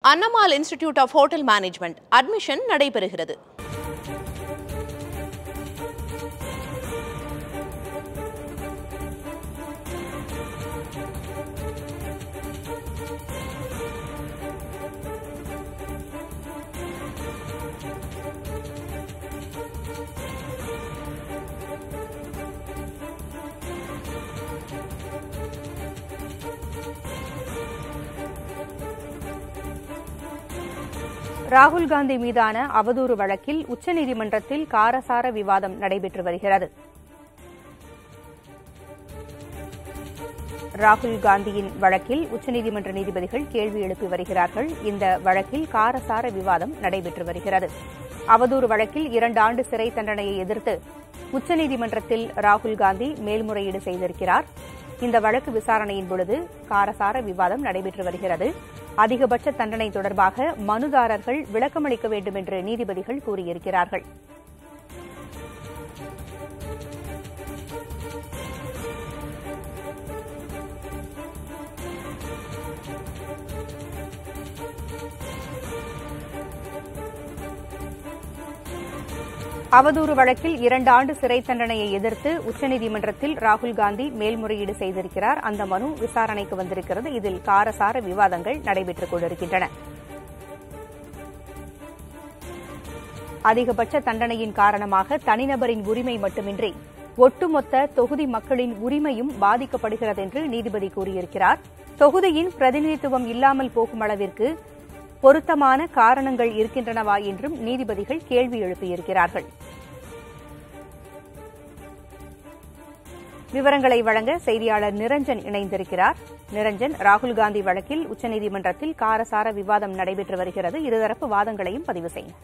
அன்னமால் institute of hotel management admission நடைபெறுகிறது ராகுல் காந்தி மீதான அவதூறு வழக்கில் உச்சநீதிமன்றத்தில் காரசார விவாதம் நடைபெற்று வருகிறது ராகுல் காந்தியின் வழக்கில் உச்சநீதிமன்ற நீதிபதிகள் கேள்வி எழுப்பி வருகிறார்கள் இந்த வழக்கில் காரசார விவாதம் நடைபெற்று வருகிறது அவதூறு வழக்கில் இரண்டு ஆண்டு சிறை தண்டனையை எதிர்த்து உச்சநீதிமன்றத்தில் ராகுல் காந்தி மேல்முறையீடு செய்திருக்கிறார் இந்த வழக்கு விசாரணையின் பொழுது காரசார விவாதம் நடைபெற்று வருகிறது அதிகபட்ச தண்டனை தொடர்பாக மனுதாரர்கள் விளக்கமளிக்க வேண்டும் என்று நீதிபதிகள் கூறியிருக்கிறார்கள் அவதூறு வழக்கில் இரண்டு ஆண்டு சிறை தண்டனையை எதிர்த்து உச்சநீதிமன்றத்தில் ராகுல் காந்தி மேல்முறையீடு செய்திருக்கிறார் அந்த மனு விசாரணைக்கு வந்திருக்கிறது இதில் காரசார விவாதங்கள் நடைபெற்றுக் கொண்டிருக்கின்றன அதிகபட்ச தண்டனையின் காரணமாக தனிநபரின் உரிமை மட்டுமின்றி ஒட்டுமொத்த தொகுதி மக்களின் உரிமையும் பாதிக்கப்படுகிறது என்று நீதிபதி கூறியிருக்கிறார் தொகுதியின் பிரதிநிதித்துவம் இல்லாமல் போகும் அளவிற்கு பொருத்தமான காரணங்கள் இருக்கின்றனவா என்றும் நீதிபதிகள் கேள்வி எழுப்பியிருக்கிறார்கள் விவரங்களை வழங்க செய்தியாளர் நிரஞ்சன் இணைந்திருக்கிறார் நிரஞ்சன் ராகுல் காந்தி வழக்கில் உச்சநீதிமன்றத்தில் காரசார விவாதம் நடைபெற்று வருகிறது இருதரப்பு வாதங்களையும் பதிவு செய்யும்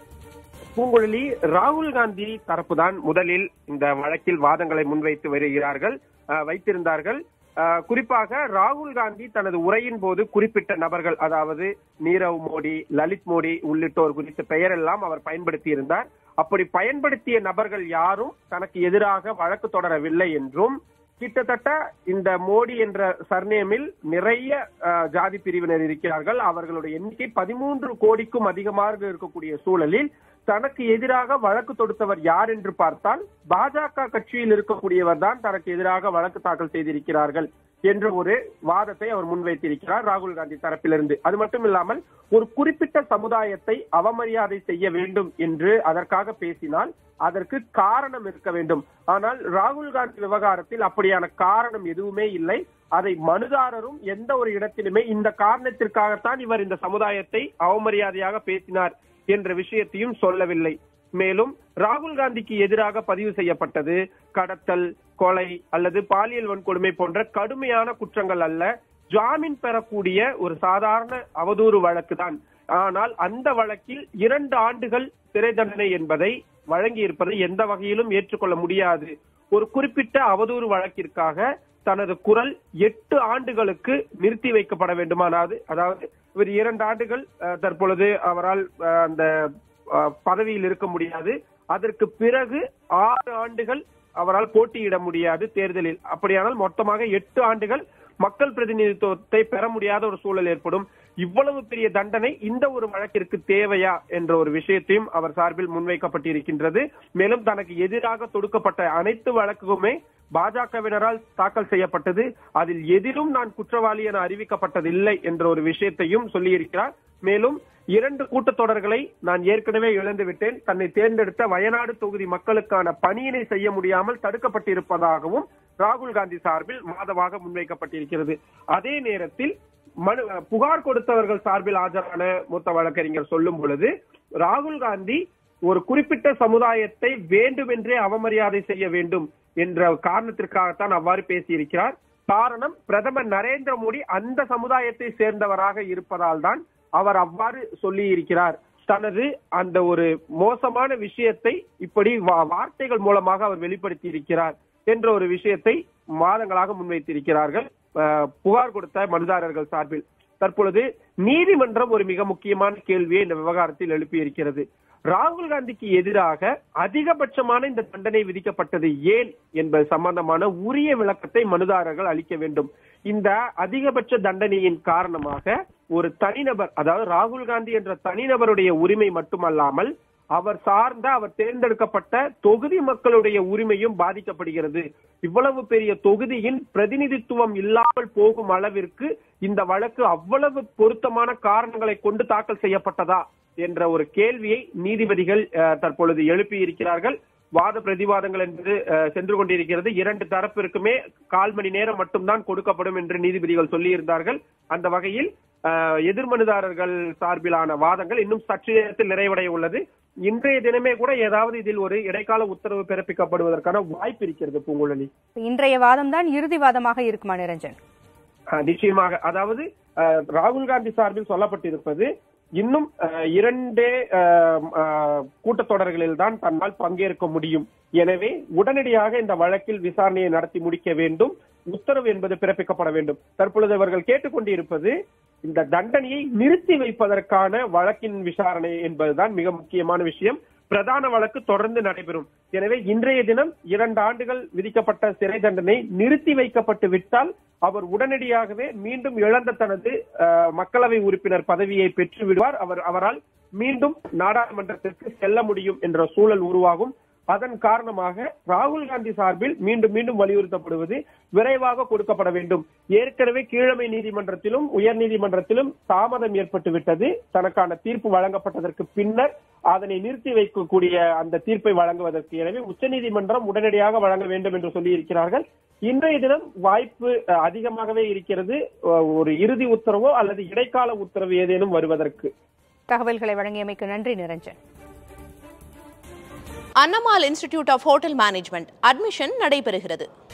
பூங்குழலி ராகுல் காந்தி தரப்புதான் முதலில் இந்த வழக்கில் வாதங்களை முன்வைத்து வருகிறார்கள் அஹ், வைத்திருந்தார்கள் அஹ், குறிப்பாக ராகுல் காந்தி தனது உரையின் போது குறிப்பிட்ட நபர்கள் அதாவது நீரவ் மோடி லலித் மோடி உள்ளிட்டோர் குறித்த பெயரெல்லாம் அவர் பயன்படுத்தி இருந்தார் அப்படி பயன்படுத்திய நபர்கள் யாரும் தனக்கு எதிராக வழக்கு தொடரவில்லை என்றும் கிட்டத்தட்ட இந்த மோடி என்ற சர்நேமில் நிறைய அஹ், ஜாதி பிரிவினர் இருக்கிறார்கள் அவர்களுடைய எண்ணிக்கை பதிமூன்று கோடிக்கும் அதிகமாக இருக்கக்கூடிய சூழலில் தனக்கு எதிராக வழக்கு தொடுத்தவர் யார் என்று பார்த்தால் பாஜக கட்சியில் இருக்கக்கூடியவர் தான் தனக்கு எதிராக வழக்கு தாக்கல் செய்திருக்கிறார்கள் என்ற ஒரு வாதத்தை அவர் முன்வைத்திருக்கிறார் ராகுல் காந்தி தரப்பிலிருந்து அது மட்டும் இல்லாமல் ஒரு குறிப்பிட்ட சமுதாயத்தை அவமரியாதை செய்ய வேண்டும் என்று அதற்காக பேசினால் அதற்கு காரணம் இருக்க வேண்டும் ஆனால் ராகுல் காந்தி விவகாரத்தில் அப்படியான காரணம் எதுவுமே இல்லை அதை மனுதாரரும் எந்த ஒரு இடத்திலுமே இந்த காரணத்திற்காகத்தான் இவர் இந்த சமுதாயத்தை அவமரியாதையாக பேசினார் என்ற விஷயத்தையும் சொல்லவில்லை மேலும் ராகுல் காந்திக்கு எதிராக பதிவு செய்யப்பட்டது கடத்தல் கொலை அல்லது பாலியல் வன்கொடுமை போன்ற கடுமையான குற்றங்கள் அல்ல ஜாமீன் பெறக்கூடிய ஒரு சாதாரண அவதூறு வழக்கு தான் ஆனால் அந்த வழக்கில் இரண்டு ஆண்டுகள் சிறை தண்டனை என்பதை வழங்கி இருப்பதை எந்த வகையிலும் ஏற்றுக்கொள்ள முடியாது ஒரு குறிப்பிட்ட அவதூறு வழக்கிற்காக தனது குரல் எட்டு ஆண்டுகளுக்கு நிறுத்தி வைக்கப்பட வேண்டுமானாது அதாவது இவர் இரண்டு ஆண்டுகள் அஹ், தற்பொழுது அவரால் அஹ், அந்த அஹ், பதவியில் இருக்க முடியாது அதற்கு பிறகு ஆறு ஆண்டுகள் அவரால் போட்டியிட முடியாது தேர்தலில் அப்படியானால் மொத்தமாக எட்டு ஆண்டுகள் மக்கள் பிரதிநிதித்துவத்தை பெற முடியாத ஒரு சூழல் ஏற்படும் இவ்வளவு பெரிய தண்டனை இந்த ஒரு வழக்கிற்கு தேவையா என்ற ஒரு விஷயத்தையும் அவர் சார்பில் முன்வைக்கப்பட்டிருக்கின்றது மேலும் தனக்கு எதிராக தொடுக்கப்பட்ட அனைத்து வழக்குமே பாஜகவினரால் தாக்கல் செய்யப்பட்டது அதில் எதிலும் நான் குற்றவாளி என அறிவிக்கப்பட்டதில்லை என்ற ஒரு விஷயத்தையும் சொல்லியிருக்கிறார் மேலும் இரண்டு கூட்டத்தொடர்களை நான் ஏற்கனவே இழந்து விட்டேன் தன்னை தேர்ந்தெடுத்த வயநாடு தொகுதி மக்களுக்கான பணியினை செய்ய முடியாமல் தடுக்கப்பட்டிருப்பதாகவும் ராகுல் காந்தி சார்பில் வாதமாக முன்வைக்கப்பட்டிருக்கிறது அதே நேரத்தில் மனு புகார் கொடுத்தவர்கள் சார்பில் ஆஜரான மூத்த வழக்கறிஞர் சொல்லும் பொழுது ராகுல் காந்தி ஒரு குறிப்பிட்ட சமுதாயத்தை வேண்டுமென்றே அவமரியாதை செய்ய வேண்டும் என்ற காரணத்திற்காகத்தான் அவ்வாறு பேசியிருக்கிறார் காரணம் பிரதமர் நரேந்திர மோடி அந்த சமுதாயத்தை சேர்ந்தவராக இருப்பதால் தான் அவர் அவ்வாறு சொல்லி இருக்கிறார் தனது அந்த ஒரு மோசமான விஷயத்தை இப்படி வா- வார்த்தைகள் மூலமாக அவர் வெளிப்படுத்தி இருக்கிறார் என்ற ஒரு விஷயத்தை மாதங்களாக முன்வைத்திருக்கிறார்கள் அஹ், புகார் கொடுத்த மனுதாரர்கள் சார்பில் தற்பொழுது நீதிமன்றம் ஒரு மிக முக்கியமான கேள்வியை இந்த விவகாரத்தில் எழுப்பியிருக்கிறது ராகுல் காந்திக்கு எதிராக அதிகபட்சமான இந்த தண்டனை விதிக்கப்பட்டது ஏன் என்பது சம்பந்தமான உரிய விளக்கத்தை மனுதாரர்கள் அளிக்க வேண்டும் இந்த அதிகபட்ச தண்டனையின் காரணமாக ஒரு தனிநபர் அதாவது ராகுல் காந்தி என்ற தனிநபருடைய உரிமை மட்டுமல்லாமல் அவர் சார்ந்த அவர் தேர்ந்தெடுக்கப்பட்ட தொகுதி மக்களுடைய உரிமையும் பாதிக்கப்படுகிறது இவ்வளவு பெரிய தொகுதியின் பிரதிநிதித்துவம் இல்லாமல் போகும் அளவிற்கு இந்த வழக்கு அவ்வளவு பொருத்தமான காரணங்களை கொண்டு தாக்கல் செய்யப்பட்டதா என்ற ஒரு கேள்வியை நீதிபதிகள் அஹ், தற்பொழுது எழுப்பி இருக்கிறார்கள் வாத பிரதிவாதங்கள் என்பது அஹ், சென்று கொண்டிருக்கிறது இரண்டு தரப்பிற்குமே கால் மணி நேரம் மட்டும்தான் கொடுக்கப்படும் என்று நீதிபதிகள் சொல்லியிருந்தார்கள் அந்த வகையில் அஹ், எதிர்மனுதாரர்கள் சார்பிலான வாதங்கள் இன்னும் சற்று நேரத்தில் நிறைவடைய உள்ளது இன்றைய தினமே கூட ஏதாவது இதில் ஒரு இடைக்கால உத்தரவு பிறப்பிக்கப்படுவதற்கான வாய்ப்பு இருக்கிறது பூங்குழலி இன்றைய வாதம்தான் இறுதி வாதமாக இருக்குமா நிரஞ்சன் அஹ், நிச்சயமாக அதாவது அஹ், ராகுல் காந்தி சார்பில் சொல்லப்பட்டிருப்பது இன்னும் அஹ், இரண்டே அஹ், அஹ், கூட்டத்தொடர்களில் தான் தன்னால் பங்கேற்க முடியும் எனவே உடனடியாக இந்த வழக்கில் விசாரணையை நடத்தி முடிக்க வேண்டும் உத்தரவு என்பது பிறப்பிக்கப்பட வேண்டும் தற்பொழுது அவர்கள் கேட்டுக்கொண்டிருப்பது இந்த தண்டனையை நிறுத்தி வைப்பதற்கான வழக்கின் விசாரணை என்பதுதான் மிக முக்கியமான விஷயம் பிரதான வழக்கு தொடர்ந்து நடைபெறும் எனவே இன்றைய தினம் இரண்டு ஆண்டுகள் விதிக்கப்பட்ட சிறை தண்டனை நிறுத்தி வைக்கப்பட்டு விட்டால் அவர் உடனடியாகவே மீண்டும் இழந்த தனது அஹ், மக்களவை உறுப்பினர் பதவியை பெற்று விடுவார் அவர் அவரால் மீண்டும் நாடாளுமன்றத்திற்கு செல்ல முடியும் என்ற சூழல் உருவாகும் அதன் காரணமாக ராகுல் காந்தி சார்பில் மீண்டும் மீண்டும் வலியுறுத்தப்படுவது விரைவாக கொடுக்கப்பட வேண்டும் ஏற்கனவே கீழமை நீதிமன்றத்திலும் உயர் நீதிமன்றத்திலும் தாமதம் ஏற்பட்டு விட்டது தனக்கான தீர்ப்பு வழங்கப்பட்டதற்கு பின்னர் அதனை நிறுத்தி வைக்கக்கூடிய அந்த தீர்ப்பை வழங்குவதற்கு எனவே உச்சநீதிமன்றம் உடனடியாக வழங்க வேண்டும் என்று சொல்லி இருக்கிறார்கள் இன்றைய தினம் வாய்ப்பு அஹ், அதிகமாகவே இருக்கிறது அஹ், ஒரு இறுதி உத்தரவோ அல்லது இடைக்கால உத்தரவு ஏதேனும் வருவதற்கு தகவல்களை வழங்கியமைக்கு நன்றி Niranjan Annamal institute of hotel management admission நடைபெறுகிறது